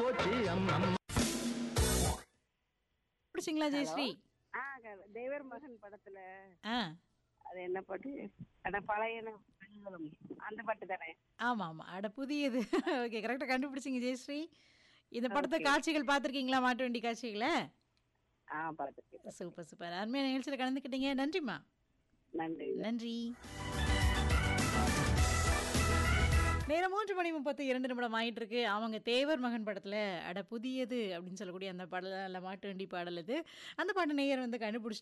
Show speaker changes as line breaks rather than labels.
போச்சு அம்மா
பிடிச்சிங்களா ஜெயஸ்ரீ
ஆ க- தேவர் மகன் படத்துல
ஆ
அது என்ன பாட்டு அட பழையன பெண்களும் அந்த பாட்டு தானே
ஆமா ஆமா அட புதியது ஓகே கரெக்டாக கண்டுபிடிச்சிங்க ஜெயஸ்ரீ இந்த படத்தை காட்சிகள் பார்த்துருக்கீங்களா மாட்டு வண்டி காட்சிகளை
ஆ பார்த்துருக்கேன்
சூப்பர் சூப்பர் அருமையான நிகழ்ச்சியில் கலந்துக்கிட்டீங்க நன்றிம்மா
நன்றி
நன்றி நேரம் மூன்று மணி முப்பத்தி இரண்டு நிமிடம் ஆயிட்டு இருக்கு அவங்க தேவர் மகன் படத்துல அட புதியது அப்படின்னு சொல்லக்கூடிய அந்த பாடல மாட்டு வண்டி பாடல் இது அந்த பாட்டு நேயர் வந்து கண்டுபிடிச்சிட்டு